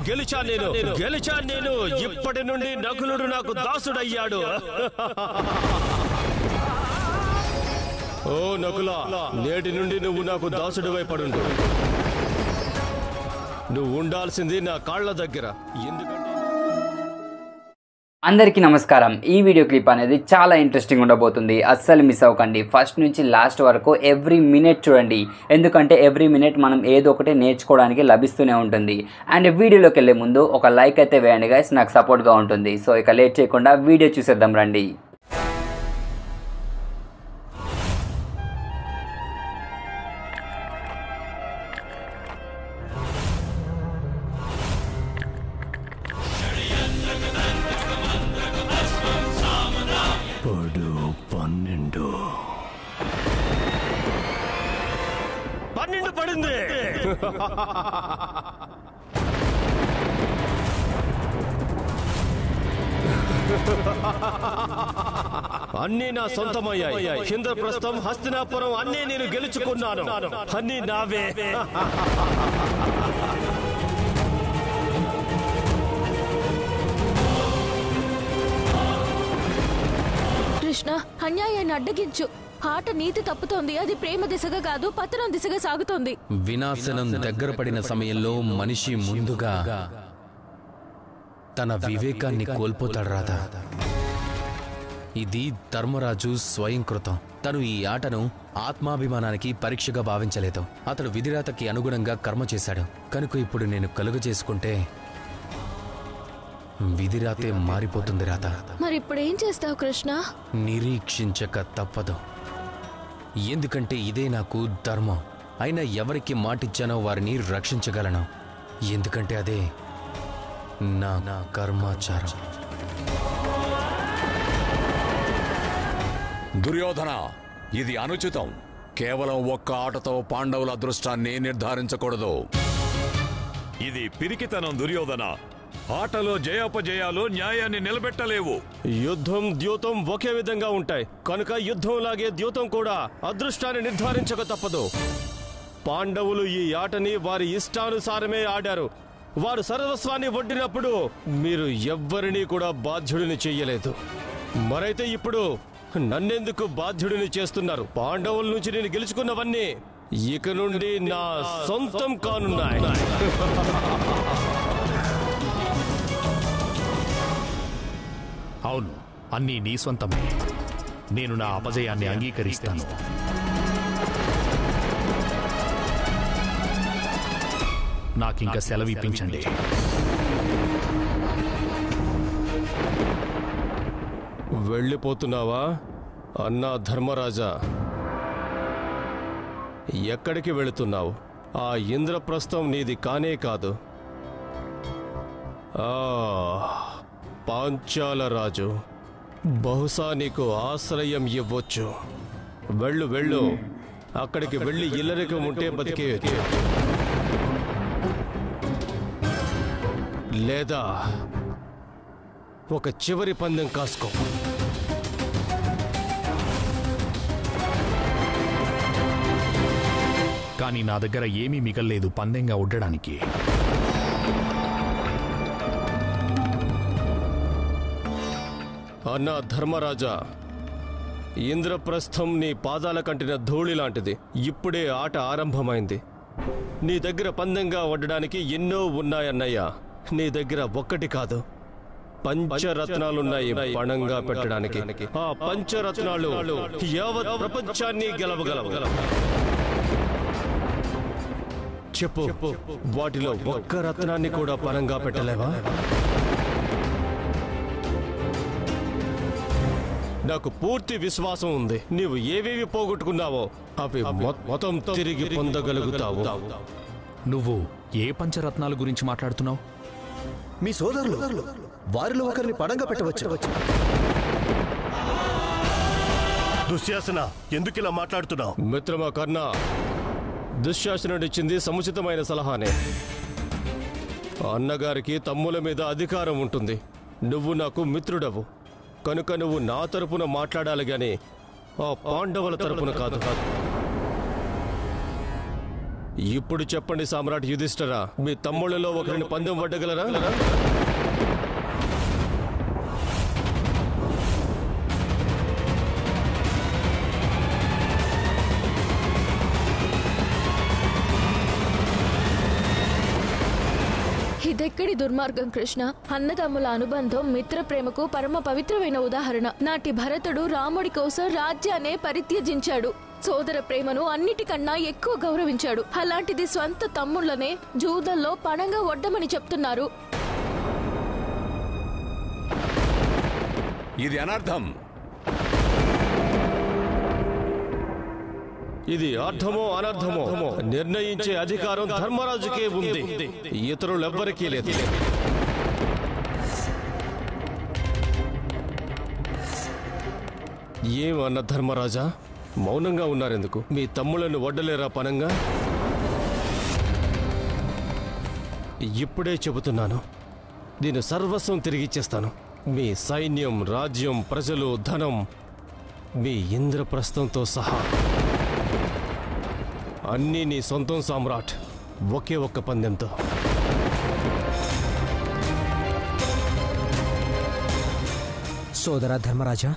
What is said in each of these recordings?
గెలిచా నేను గెలిచా నేను ఇప్పటి నుండి నకులుడు నాకు దాసుడయ్యాడు ఓ నకులా నేటి నుండి నువ్వు నాకు దాసుడివై పడుండు నువ్వు ఉండాల్సింది నా కాళ్ళ దగ్గర ఎందుకంటే అందరికీ నమస్కారం ఈ వీడియో క్లిప్ అనేది చాలా ఇంట్రెస్టింగ్ ఉండబోతుంది అస్సలు మిస్ అవ్వకండి ఫస్ట్ నుంచి లాస్ట్ వరకు ఎవ్రీ మినిట్ చూడండి ఎందుకంటే ఎవ్రీ మినిట్ మనం ఏదో ఒకటి నేర్చుకోవడానికి లభిస్తూనే ఉంటుంది అండ్ వీడియోలోకి వెళ్ళే ముందు ఒక లైక్ అయితే వేయండి గైస్ నాకు సపోర్ట్గా ఉంటుంది సో ఇక లేట్ చేయకుండా వీడియో చూసేద్దాం రండి పడు పన్నెండు పన్నెండు పడింది అన్నీ నా సొంతమయ్యాయి ఇంద్రప్రస్థం హస్తినాపురం అన్నీ నేను గెలుచుకున్నాను అన్నీ నావే కృష్ణ అన్యాయాన్ని అడ్డగించు ఆట నీతి తప్పుతోంది అది ప్రేమ దిశగా కాదు పతనం దిశగా సాగుతోంది వినాశనం దగ్గర పడిన సమయంలో మనిషి ముందుగా తన వివేకాన్ని కోల్పోతాడు రాధా ఇది ధర్మరాజు స్వయంకృతం తను ఈ ఆటను ఆత్మాభిమానానికి పరీక్షగా భావించలేదు అతడు విధిరాతకి అనుగుణంగా కర్మ చేశాడు కనుక ఇప్పుడు నేను కలుగ చేసుకుంటే విధిరాతే మారిపోతుంది రాధ మరి ఇప్పుడు ఏం చేస్తావు కృష్ణ నిరీక్షించక తప్పదు ఎందుకంటే ఇదే నాకు ధర్మం అయినా ఎవరికి మాటిచ్చానో వారిని రక్షించగలను ఎందుకంటే అదే నా నా కర్మాచారం దుర్యోధన ఇది అనుచితం కేవలం ఒక్క ఆటతో పాండవుల అదృష్టాన్ని నిర్ధారించకూడదు ఇది పిరికితనం దుర్యోధన ఆటలో జయాపజయాలు న్యాయాన్ని నిలబెట్టలేవు యుద్ధం ద్యూతం ఒకే విధంగా ఉంటాయి కనుక యుద్ధం లాగే ద్యూతం కూడా అదృష్టాన్ని నిర్ధారించక తప్పదు పాండవులు ఈ ఆటని వారి ఇష్టానుసారమే ఆడారు వారు సర్వస్వాన్ని వడ్డినప్పుడు మీరు ఎవ్వరినీ కూడా బాధ్యుడిని చెయ్యలేదు మరైతే ఇప్పుడు నన్నెందుకు బాధ్యుడిని చేస్తున్నారు పాండవుల నుంచి నేను గెలుచుకున్నవన్నీ ఇక నుండి నా సొంతం కానున్నాయి అవును అన్నీ నీ సొంతమే నేను నా అపజయాన్ని అంగీకరిస్తాను నాకింక సెలవిప్పించండి వెళ్ళిపోతున్నావా అన్నా ధర్మరాజా ఎక్కడికి వెళుతున్నావు ఆ ఇంద్రప్రస్థం నీది కానే కాదు ఆ పాంచాల రాజు బహుశా నీకు ఆశ్రయం ఇవ్వొచ్చు వెళ్ళు వెళ్ళు అక్కడికి వెళ్ళి ఇల్లరికం ఉంటే బతికేయచ్చు లేదా ఒక చివరి పందెం కాసుకో కానీ నా దగ్గర ఏమీ మిగల్లేదు పందెంగా ఉండడానికి అన్నా ధర్మరాజా ఇంద్రప్రస్థం నీ పాదాల కంటిన ధూళి లాంటిది ఇప్పుడే ఆట ఆరంభమైంది నీ దగ్గర పందెంగా వడ్డడానికి ఎన్నో ఉన్నాయన్నయ్య నీ దగ్గర ఒక్కటి కాదు పంచరత్నాలున్నాయి పణంగా పెట్టడానికి ఆ పంచరత్నాలు యావత్ ప్రపంచాన్ని గెలవగలవు చెప్పు వాటిలో ఒక్క రత్నాన్ని కూడా పణంగా పెట్టలేవా నాకు పూర్తి విశ్వాసం ఉంది నీవు ఏవేవి పోగొట్టుకున్నావో అవి మొ- మొత్తం తిరిగి పొందగలుగుతావు నువ్వు ఏ పంచరత్నాల గురించి మాట్లాడుతున్నావు మీ సోదరులు వారిలో ఒకరిని పడంగా పెట్టవచ్చు దుశ్శాసన ఎందుకు ఇలా మాట్లాడుతున్నావు మిత్రమా కర్ణ దుశ్శాసనుడిచ్చింది సముచితమైన సలహానే అన్నగారికి తమ్ముల మీద అధికారం ఉంటుంది నువ్వు నాకు మిత్రుడవు కనుక నువ్వు నా తరపున మాట్లాడాలి గాని ఆ పాండవుల తరపున కాదు ఇప్పుడు చెప్పండి సామ్రాట్ యుధిష్ఠరా మీ తమ్ముళ్ళలో ఒకరిని పందెం పట్టగలరా ఇదెక్కడి దుర్మార్గం కృష్ణ అన్నదమ్ముల అనుబంధం మిత్ర ప్రేమకు పరమ పవిత్రమైన ఉదాహరణ నాటి భరతుడు రాముడి కోసం రాజ్యాన్నే పరిత్యజించాడు సోదర ప్రేమను అన్నిటికన్నా ఎక్కువ గౌరవించాడు అలాంటిది స్వంత తమ్ముళ్లనే జూదల్లో పణంగా ఒడ్డమని చెప్తున్నారు ఇది అనర్థం ఇది అర్థమో అనర్థమో నిర్ణయించే అధికారం ధర్మరాజుకే ఉంది ఇతరులెవ్వరికీ లేదు ఏమన్న ధర్మరాజా మౌనంగా ఉన్నారెందుకు మీ తమ్ములను వడ్డలేరా పనంగా ఇప్పుడే చెబుతున్నాను నేను సర్వస్వం తిరిగిచ్చేస్తాను మీ సైన్యం రాజ్యం ప్రజలు ధనం మీ ఇంద్రప్రస్థంతో సహా అన్నీ నీ సొంతం సామ్రాట్ ఒకే ఒక్క పందెంతో సోదర ధర్మరాజా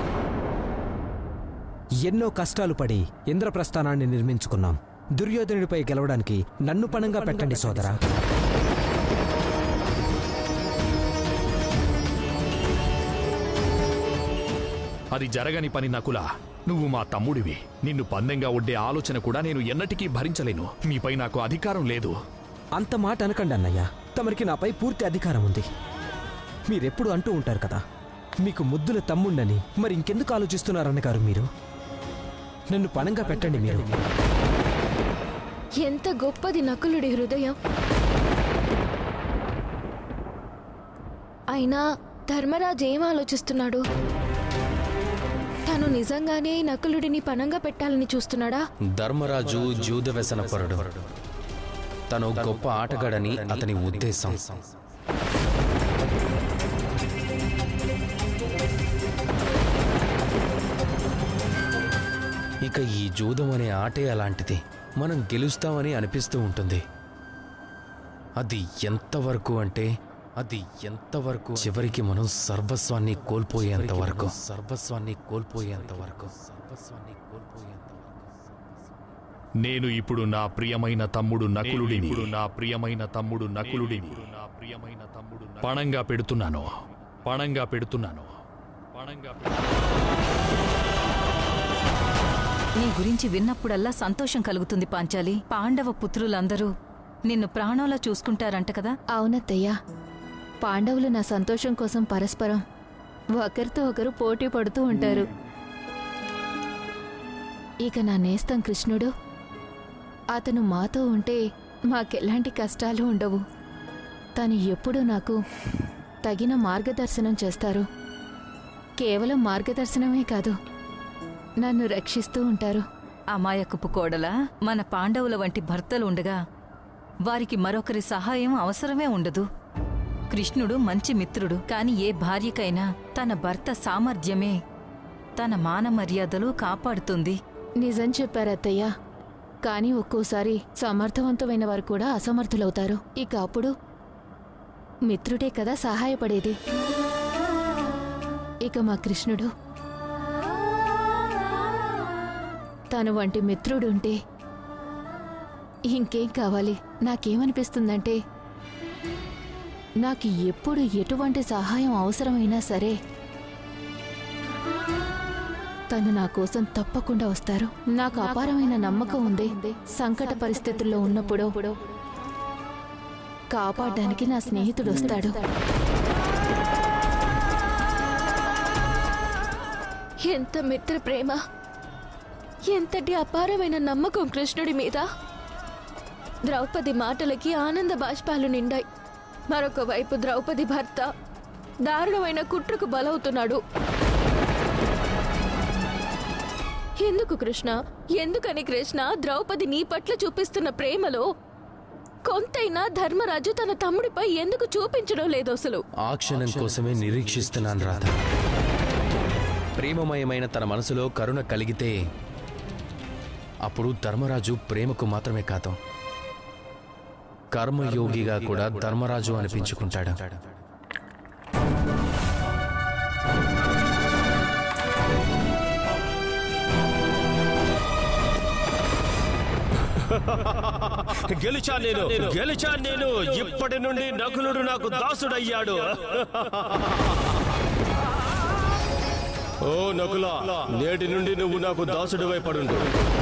ఎన్నో కష్టాలు పడి ఇంద్రప్రస్థానాన్ని నిర్మించుకున్నాం దుర్యోధనుడిపై గెలవడానికి నన్ను పణంగా పెట్టండి సోదరా అది జరగని పని నకుల నువ్వు మా తమ్ముడివి నిన్ను పందెంగా ఒడ్డే ఆలోచన కూడా నేను ఎన్నటికీ భరించలేను మీపై నాకు అధికారం లేదు అంత మాట అనకండి అన్నయ్య తమరికి నాపై పూర్తి అధికారం ఉంది మీరెప్పుడు అంటూ ఉంటారు కదా మీకు ముద్దుల తమ్ముండని మరి ఇంకెందుకు ఆలోచిస్తున్నారన్నగారు మీరు నన్ను పణంగా పెట్టండి మీరు ఎంత గొప్పది నకులుడి హృదయం అయినా ధర్మరాజు ఏం ఆలోచిస్తున్నాడు తను నిజంగానే నకులుడిని పనంగా పెట్టాలని చూస్తున్నాడా ధర్మరాజు జూద వ్యసనపరుడు తను గొప్ప ఆటగాడని అతని ఉద్దేశం ఇక ఈ జూదం అనే ఆటే అలాంటిది మనం గెలుస్తామని అనిపిస్తూ ఉంటుంది అది ఎంతవరకు అంటే అది ఎంతవరకు చివరికి మనం సర్వస్వాన్ని కోల్పోయేంత వరకు సర్వస్వాన్ని కోల్పోయేంత వరకు సర్వస్వాన్ని కోల్పోయేంత నేను ఇప్పుడు నా ప్రియమైన తమ్ముడు నకులుడిని ఇప్పుడు నా ప్రియమైన తమ్ముడు నకులుడిని నా ప్రియమైన తమ్ముడు పణంగా పెడుతున్నాను పణంగా పెడుతున్నాను పణంగా నీ గురించి విన్నప్పుడల్లా సంతోషం కలుగుతుంది పాంచాలి పాండవ పుత్రులందరూ నిన్ను ప్రాణంలా చూసుకుంటారంట కదా అవునత్తయ్యా పాండవులు నా సంతోషం కోసం పరస్పరం ఒకరితో ఒకరు పోటీ పడుతూ ఉంటారు ఇక నా నేస్తం కృష్ణుడు అతను మాతో ఉంటే మాకెలాంటి కష్టాలు ఉండవు తను ఎప్పుడూ నాకు తగిన మార్గదర్శనం చేస్తారు కేవలం మార్గదర్శనమే కాదు నన్ను రక్షిస్తూ ఉంటారు అమాయకపు కోడలా మన పాండవుల వంటి భర్తలు ఉండగా వారికి మరొకరి సహాయం అవసరమే ఉండదు కృష్ణుడు మంచి మిత్రుడు కాని ఏ భార్యకైనా తన భర్త సామర్థ్యమే తన మాన మర్యాదలు కాపాడుతుంది నిజం చెప్పారు అత్తయ్య కానీ ఒక్కోసారి సమర్థవంతమైన వారు కూడా అసమర్థులవుతారు ఇక అప్పుడు మిత్రుడే కదా సహాయపడేది ఇక మా కృష్ణుడు తను వంటి మిత్రుడుంటే ఇంకేం కావాలి నాకేమనిపిస్తుందంటే నాకు ఎప్పుడు ఎటువంటి సహాయం అవసరమైనా సరే తను నా కోసం తప్పకుండా వస్తారు నాకు అపారమైన నమ్మకం ఉంది సంకట పరిస్థితుల్లో ఉన్నప్పుడు కాపాడడానికి నా స్నేహితుడు వస్తాడు ఎంత మిత్ర ప్రేమ ఎంతటి అపారమైన నమ్మకం కృష్ణుడి మీద ద్రౌపది మాటలకి ఆనంద బాష్పాలు నిండాయి మరొక వైపు ద్రౌపది భర్త దారుణమైన కుట్రకు బలవుతున్నాడు ఎందుకు కృష్ణ ఎందుకని కృష్ణ ద్రౌపది నీ పట్ల చూపిస్తున్న ప్రేమలో కొంతైనా ధర్మరాజు తన తమ్ముడిపై ఎందుకు చూపించడం లేదు అసలు ఆ క్షణం కోసమే నిరీక్షిస్తున్నాను రాధ ప్రేమమయమైన తన మనసులో కరుణ కలిగితే అప్పుడు ధర్మరాజు ప్రేమకు మాత్రమే కాదు కర్మయోగిగా కూడా ధర్మరాజు అనిపించుకుంటాడు గెలిచా నేను గెలిచా నేను ఇప్పటి నుండి నకులుడు నాకు దాసుడయ్యాడు ఓ నకుల నేటి నుండి నువ్వు నాకు దాసుడివై పడుండు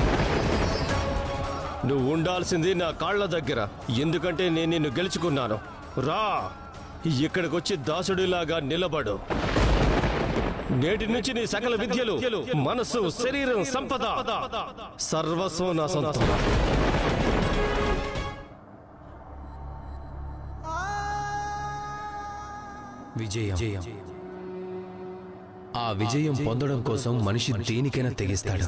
నువ్వు ఉండాల్సింది నా కాళ్ళ దగ్గర ఎందుకంటే నేను నిన్ను గెలుచుకున్నాను రా ఇక్కడికొచ్చి దాసుడిలాగా నిలబడు నేటి నుంచి నీ సకల విద్యలు మనస్సు శరీరం సంపద సర్వస్వం నా సొంతం విజయం ఆ విజయం పొందడం కోసం మనిషి దేనికైనా తెగిస్తాడు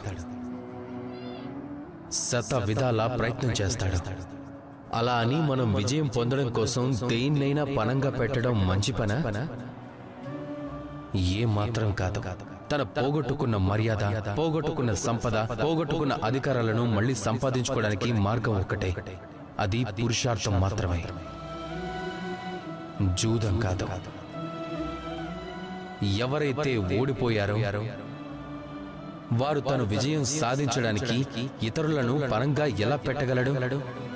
శత విధాల ప్రయత్నం చేస్తాడు అలా అని మనం విజయం పొందడం కోసం దేన్నైనా పనంగా పెట్టడం మంచి పన ఏ మాత్రం కాదు తన పోగొట్టుకున్న మర్యాద పోగొట్టుకున్న సంపద పోగొట్టుకున్న అధికారాలను మళ్ళీ సంపాదించుకోవడానికి మార్గం ఒక్కటే అది పురుషార్థం మాత్రమే జూదం కాదు ఎవరైతే ఓడిపోయారో వారు తను విజయం సాధించడానికి ఇతరులను పరంగా ఎలా పెట్టగలడు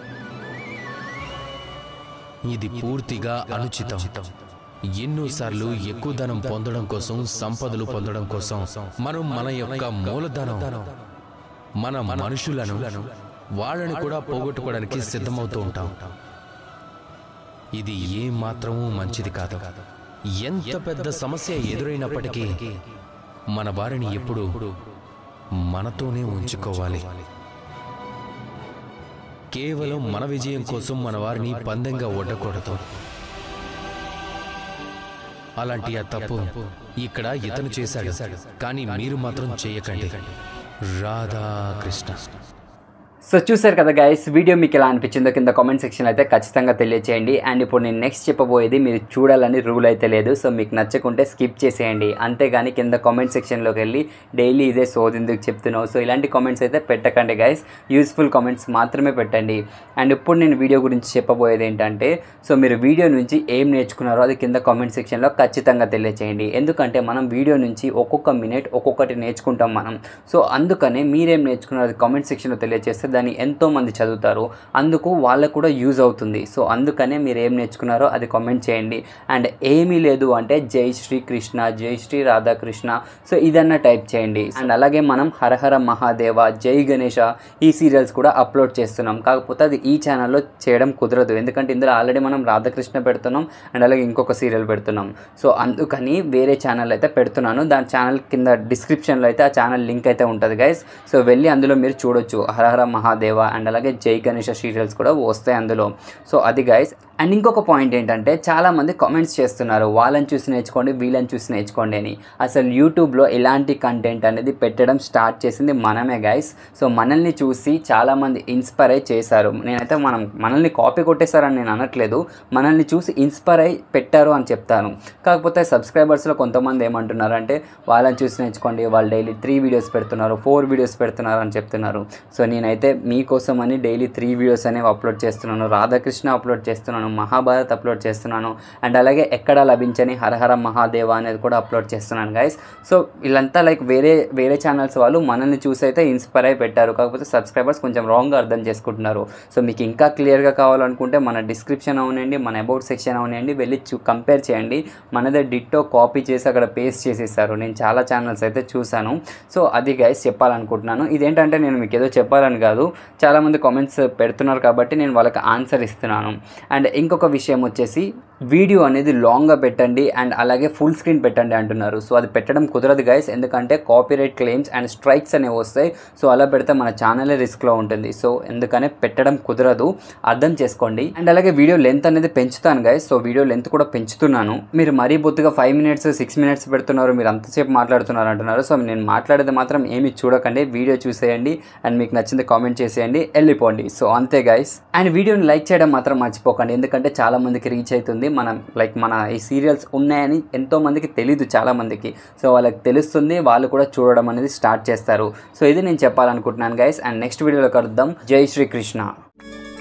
ఇది పూర్తిగా అనుచితం ఎన్నోసార్లు ఎక్కువ ధనం పొందడం కోసం సంపదలు పొందడం కోసం మనం మన యొక్క మూలధనం మన మనుషులను వాళ్ళని కూడా పోగొట్టుకోవడానికి సిద్ధమవుతూ ఉంటాం ఇది ఏ మాత్రమూ మంచిది కాదు ఎంత పెద్ద సమస్య ఎదురైనప్పటికీ మన వారిని ఎప్పుడు మనతోనే ఉంచుకోవాలి కేవలం మన విజయం కోసం మన వారిని పందెంగా ఒడ్డకూడదు అలాంటి ఆ తప్పు ఇక్కడ ఇతను చేశాడు కానీ మీరు మాత్రం చేయకండి రాధాకృష్ణ సో చూసారు కదా గైస్ వీడియో మీకు ఎలా అనిపించిందో కింద కామెంట్ సెక్షన్ అయితే ఖచ్చితంగా తెలియచేయండి అండ్ ఇప్పుడు నేను నెక్స్ట్ చెప్పబోయేది మీరు చూడాలని రూల్ అయితే లేదు సో మీకు నచ్చకుంటే స్కిప్ చేసేయండి అంతేగాని కింద కామెంట్ సెక్షన్లోకి వెళ్ళి డైలీ ఇదే సోది ఎందుకు చెప్తున్నావు సో ఇలాంటి కామెంట్స్ అయితే పెట్టకండి గైస్ యూస్ఫుల్ కామెంట్స్ మాత్రమే పెట్టండి అండ్ ఇప్పుడు నేను వీడియో గురించి చెప్పబోయేది ఏంటంటే సో మీరు వీడియో నుంచి ఏం నేర్చుకున్నారో అది కింద కామెంట్ సెక్షన్లో ఖచ్చితంగా తెలియచేయండి ఎందుకంటే మనం వీడియో నుంచి ఒక్కొక్క మినిట్ ఒక్కొక్కటి నేర్చుకుంటాం మనం సో అందుకనే మీరేం నేర్చుకున్నారో అది కామెంట్ సెక్షన్లో తెలియజేస్తే దాన్ని ఎంతో మంది చదువుతారు అందుకు వాళ్ళకు కూడా యూజ్ అవుతుంది సో అందుకనే మీరు ఏం నేర్చుకున్నారో అది కామెంట్ చేయండి అండ్ ఏమీ లేదు అంటే జై శ్రీ కృష్ణ జై శ్రీ రాధాకృష్ణ సో ఇదన్నా టైప్ చేయండి అండ్ అలాగే మనం హరహర మహాదేవ జై గణేష ఈ సీరియల్స్ కూడా అప్లోడ్ చేస్తున్నాం కాకపోతే అది ఈ ఛానల్లో చేయడం కుదరదు ఎందుకంటే ఇందులో ఆల్రెడీ మనం రాధాకృష్ణ పెడుతున్నాం అండ్ అలాగే ఇంకొక సీరియల్ పెడుతున్నాం సో అందుకని వేరే ఛానల్ అయితే పెడుతున్నాను దాని ఛానల్ కింద డిస్క్రిప్షన్లో అయితే ఆ ఛానల్ లింక్ అయితే ఉంటుంది గైస్ సో వెళ్ళి అందులో మీరు చూడొచ్చు హరహర మహాదేవ అండ్ అలాగే జై గణేష సీరియల్స్ కూడా వస్తాయి అందులో సో అది గైస్ అండ్ ఇంకొక పాయింట్ ఏంటంటే చాలామంది కామెంట్స్ చేస్తున్నారు వాళ్ళని చూసి నేర్చుకోండి వీళ్ళని చూసి నేర్చుకోండి అని అసలు యూట్యూబ్లో ఇలాంటి కంటెంట్ అనేది పెట్టడం స్టార్ట్ చేసింది మనమే గైస్ సో మనల్ని చూసి చాలామంది ఇన్స్పైర్ అయి చేశారు నేనైతే మనం మనల్ని కాపీ కొట్టేశారని నేను అనట్లేదు మనల్ని చూసి ఇన్స్పైర్ అయి పెట్టారు అని చెప్తాను కాకపోతే సబ్స్క్రైబర్స్లో కొంతమంది ఏమంటున్నారు అంటే వాళ్ళని చూసి నేర్చుకోండి వాళ్ళు డైలీ త్రీ వీడియోస్ పెడుతున్నారు ఫోర్ వీడియోస్ పెడుతున్నారు అని చెప్తున్నారు సో నేనైతే మీకోసం అని డైలీ త్రీ వీడియోస్ అనేవి అప్లోడ్ చేస్తున్నాను రాధాకృష్ణ అప్లోడ్ చేస్తున్నాను మహాభారత్ అప్లోడ్ చేస్తున్నాను అండ్ అలాగే ఎక్కడ లభించని హరహర మహాదేవ అనేది కూడా అప్లోడ్ చేస్తున్నాను గైస్ సో వీళ్ళంతా లైక్ వేరే వేరే ఛానల్స్ వాళ్ళు మనల్ని చూసి అయితే ఇన్స్పైర్ అయి పెట్టారు కాకపోతే సబ్స్క్రైబర్స్ కొంచెం రాంగ్గా అర్థం చేసుకుంటున్నారు సో మీకు ఇంకా క్లియర్గా కావాలనుకుంటే మన డిస్క్రిప్షన్ అవునండి మన అబౌట్ సెక్షన్ అవునండి వెళ్ళి చూ కంపేర్ చేయండి మనదే డిట్టో కాపీ చేసి అక్కడ పేస్ట్ చేసేసారు నేను చాలా ఛానల్స్ అయితే చూశాను సో అది గైస్ చెప్పాలనుకుంటున్నాను ఇదేంటంటే నేను మీకు ఏదో చెప్పాలని కాదు చాలామంది కామెంట్స్ పెడుతున్నారు కాబట్టి నేను వాళ్ళకి ఆన్సర్ ఇస్తున్నాను అండ్ ఇంకొక విషయం వచ్చేసి వీడియో అనేది లాంగ్గా పెట్టండి అండ్ అలాగే ఫుల్ స్క్రీన్ పెట్టండి అంటున్నారు సో అది పెట్టడం కుదరదు గైస్ ఎందుకంటే కాపీరైట్ క్లెయిమ్స్ అండ్ స్ట్రైక్స్ అనేవి వస్తాయి సో అలా పెడితే మన ఛానలే రిస్క్లో ఉంటుంది సో ఎందుకనే పెట్టడం కుదరదు అర్థం చేసుకోండి అండ్ అలాగే వీడియో లెంత్ అనేది పెంచుతాను గైస్ సో వీడియో లెంత్ కూడా పెంచుతున్నాను మీరు మరీ బొత్తుగా ఫైవ్ మినిట్స్ సిక్స్ మినిట్స్ పెడుతున్నారు మీరు అంతసేపు మాట్లాడుతున్నారు అంటున్నారు సో నేను మాట్లాడేది మాత్రం ఏమి చూడకండి వీడియో చూసేయండి అండ్ మీకు నచ్చింది కామెంట్ చేసేయండి వెళ్ళిపోండి సో అంతే గైస్ అండ్ వీడియోని లైక్ చేయడం మాత్రం మర్చిపోకండి ఎందుకంటే చాలా మందికి రీచ్ అవుతుంది అవుతుంది మనం లైక్ మన ఈ సీరియల్స్ ఉన్నాయని ఎంతోమందికి తెలీదు చాలామందికి సో వాళ్ళకి తెలుస్తుంది వాళ్ళు కూడా చూడడం అనేది స్టార్ట్ చేస్తారు సో ఇది నేను చెప్పాలనుకుంటున్నాను గైస్ అండ్ నెక్స్ట్ వీడియోలో కలుద్దాం జై శ్రీకృష్ణ